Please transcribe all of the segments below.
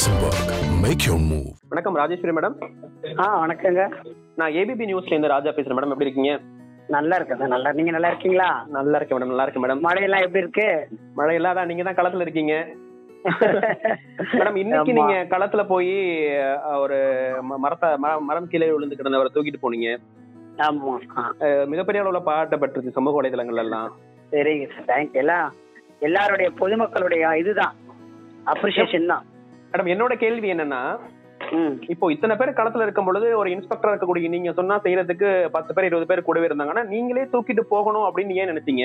Luxembourg. Make your move. வணக்கம் Rajeswari madam ஆ வணக்கங்க நான் ஏபிபி நியூஸ்ல இருந்து ராஜா பேசுறேன் மேடம் எப்படி இருக்கீங்க நல்லா இருக்கேன் நல்லா நீங்க நல்லா இருக்கீங்களா நல்லா இருக்கேன் மேடம் நல்லா இருக்கேன் மேடம் மழையெல்லாம் எப்படி இருக்கு மழை இல்லாத நீங்க தான் களத்துல இருக்கீங்க மேடம் இன்னைக்கு ஆமா. நீங்க களத்துல போய் அஹ், ஒரு ம- மரத்த ம- மரம் கீழே விழுந்து கிடந்தவரை தூக்கிட்டு போனீங்க ஆமா ஆ, அஹ், மிகப்பெரிய அளவுல பாராட்டப்பட்டிருக்கு சமூக வலைதளங்கள் எல்லாம் சரிங்க சார் தேங்க்யூ எல்லாம் எல்லாருடைய பொதுமக்களுடைய இதுதான் அப்ரிசியேஷன் தான் மேடம் என்னோட கேள்வி என்னன்னா ம் இப்போ இத்தனை பேர் களத்துல இருக்கும் பொழுது ஒரு இன்ஸ்பெக்டர் இருக்கக்கூடிய நீங்க சொன்னா செய்யறதுக்கு பத்து பேர் இருபது பேர் கூடவே இருந்தாங்கன்னா நீங்களே தூக்கிட்டு போகணும் அப்படின்னு ஏன் நினைச்சீங்க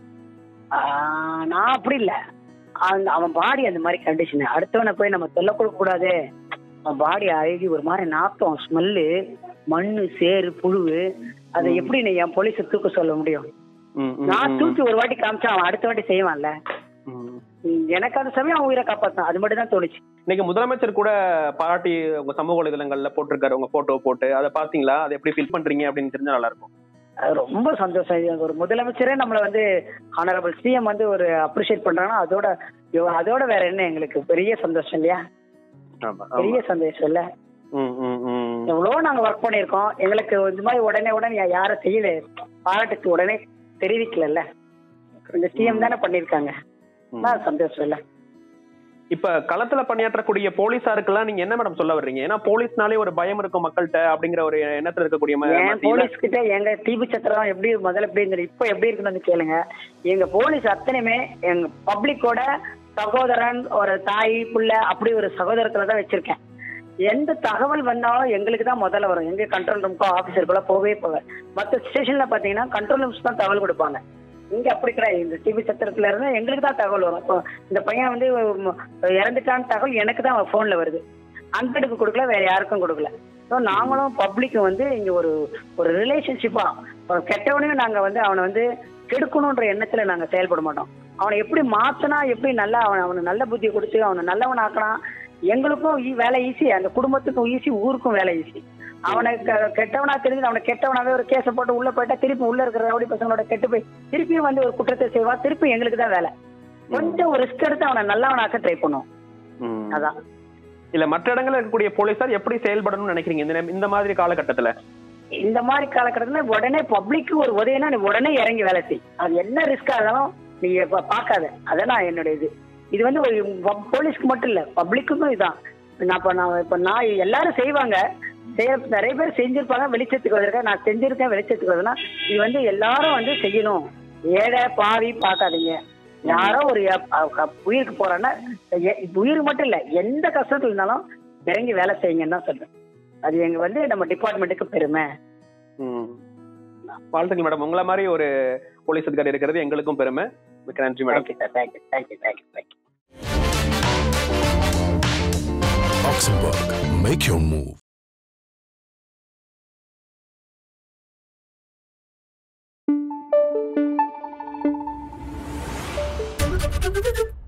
ஆ, நான் அப்படி இல்ல அந்த அவன் பாடி அந்த மாதிரி கண்டிஷன் அடுத்தவனை போய் நம்ம தொல்லை கொடுக்க கூடாது அவன் பாடி அழுகி ஒரு மாதிரி நாத்தம் ஸ்மெல்லு மண்ணு சேறு புழுவு அதை ம். எப்படி நீ என் போலீஸை தூக்க சொல்ல முடியும் ம், ம், நான் ம், தூக்கி ஒரு வாட்டி காமிச்சா அவன் அடுத்த வாட்டி செய்வான்ல ம். ம், எனக்கு அந்த சமயம் அவன் உயிரை காப்பாத்தான் அது மட்டும் தான் தோணுச்சு இன்னைக்கு முதலமைச்சர் கூட பாராட்டி உங்க சமூக வலைதளங்கள்ல போட்டிருக்காரு உங்க போட்டோ போட்டு அதை பாத்தீங்களா அதை எப்படி ஃபீல் பண்றீங்க அப்படின்னு தெரிஞ்சா நல்லா இருக்கும் அது ரொம்ப சந்தோஷம் இது ஒரு முதலமைச்சரே நம்மளை வந்து ஆனரபிள் சிஎம் வந்து ஒரு அப்ரிஷியேட் பண்றாங்கன்னா அதோட இவ- அதோட வேற என்ன எங்களுக்கு பெரிய சந்தோஷம் இல்லையா ஆமா பெரிய சந்தோஷம் இல்ல ம், ம், ம். எவ்வளவோ நாங்க ஒர்க் பண்ணியிருக்கோம் எங்களுக்கு இந்த மாதிரி உடனே உடனே யா- யாரும் செய்யல பாராட்டுக்கு உடனே தெரிவிக்கல இந்த சிஎம் தானே பண்ணிருக்காங்க ம். நான் சந்தோஷம் இல்ல இப்ப களத்துல பணியாற்றக்கூடிய போலீசாருக்கெல்லாம் நீங்க என்ன மேடம் சொல்ல வர்றீங்க ஏன்னா போலீஸ்னாலே ஒரு பயம் இருக்கும் மக்கள்கிட்ட அப்படிங்கிற ஒரு எண்ணத்துல இருக்கக்கூடிய ம- என் மத்தியில- போலீஸ் கிட்ட எங்க தீபு சத்திரம் எப்படி முதல்ல எப்படி இருந்தது இப்ப எப்படி இருக்குன்னு வந்து கேளுங்க எங்க போலீஸ் அத்தனையுமே எங்க பப்ளிக்கோட சகோதரன் ஒரு தாய் புள்ள அப்படி ஒரு சகோதரத்துல தான் வச்சிருக்கேன் எந்த தகவல் வந்தாலும் எங்களுக்கு தான் முதல்ல வரும் எங்க கண்ட்ரோல் ரூம்க்கோ ஆபீசருக்குள்ள போகவே போவேன் மற்ற ஸ்டேஷன்ல பாத்தீங்கன்னா கண்ட்ரோல் ரூம்ஸ் தான் தகவல் கொடுப்பாங்க இங்க அப்படி கிடையாது இந்த டிவி சத்திரத்துல இருந்து எங்களுக்கு தான் தகவல் வரும் இப்போ இந்த பையன் வந்து உம், இறந்துட்டான்னு தகவல் எனக்கு தான் போன்ல வருது அன்படுக்கு கொடுக்கல வேற யாருக்கும் கொடுக்கல ஸோ நாங்களும் பப்ளிக்கும் வந்து இங்க ஒரு ஒரு ரிலேஷன்ஷிப்பா ஒரு கெட்டவனையும் நாங்க வந்து அவனை வந்து கெடுக்கணுன்ற எண்ணத்துல நாங்க செயல்பட மாட்டோம் அவனை எப்படி மாத்தினா எப்படி நல்லா அவன் அவனை நல்ல புத்தி கொடுத்து அவனை நல்லவன் ஆக்கலாம் எங்களுக்கும் ஈ- வேலை ஈஸி அந்த குடும்பத்துக்கும் ஈஸி ஊருக்கும் வேலை ஈஸி அவனை க- கெட்டவனா தெரிஞ்சு அவனை கெட்டவனாவே ஒரு கேஸை போட்டு உள்ள போயிட்டா திருப்பி உள்ள இருக்கிற ரவுடி பசங்களோட கெட்டு போய் திருப்பியும் வந்து ஒரு குற்றத்தை செய்வா திருப்பி எங்களுக்கு தான் வேலை கொஞ்சம் ஒரு ரிஸ்க் எடுத்து அவனை நல்லவனாக்க ட்ரை பண்ணுவோம் ம். அதான் இல்ல மற்ற இடங்கள்ல இருக்கக்கூடிய போலீசார் எப்படி செயல்படணும்னு நினைக்கிறீங்க இந்த நே- இந்த மாதிரி காலகட்டத்துல இந்த மாதிரி காலகட்டத்துல உடனே பப்ளிக்கு ஒரு உதவினா நீ உடனே இறங்கி வேலை செய் அது என்ன ரிஸ்க் ஆனாலும் நீ இப்ப பார்க்காத அதான் என்னுடைய இது இது வந்து ஒரு ப- போலீஸ்க்கு மட்டும் இல்ல பப்ளிக்குக்கும் இதான் நான் இப்ப நான் இப்ப நான் எல்லாரும் செய்வாங்க செய்ய நிறைய பேர் செஞ்சிருப்பாங்க வெளிச்சத்துக்கு வந்திருக்கேன் நான் செஞ்சிருக்கேன் வெளிச்சத்துக்கு வருதுன்னா இது வந்து எல்லாரும் வந்து செய்யணும் ஏழை பாவி பார்க்காதீங்க யாரோ ஒரு அ- அ- உயிருக்கு போறான்னா எ- உயிர் மட்டும் இல்ல எந்த கஷ்டத்துல இருந்தாலும் இறங்கி வேலை செய்யுங்கன்னு தான் சொல்றேன் அது எங்க வந்து நம்ம டிபார்ட்மெண்ட்டுக்கு பெருமை ம். வாழ்த்துக்கள் மேடம் உங்களை மாதிரி ஒரு போலீஸ் அதிகாரி இருக்கிறது எங்களுக்கும் பெருமை மிக்க நன்றி madam thank you sir thank you thank you thank you thank you Luxembourg. Make your move. Thank you.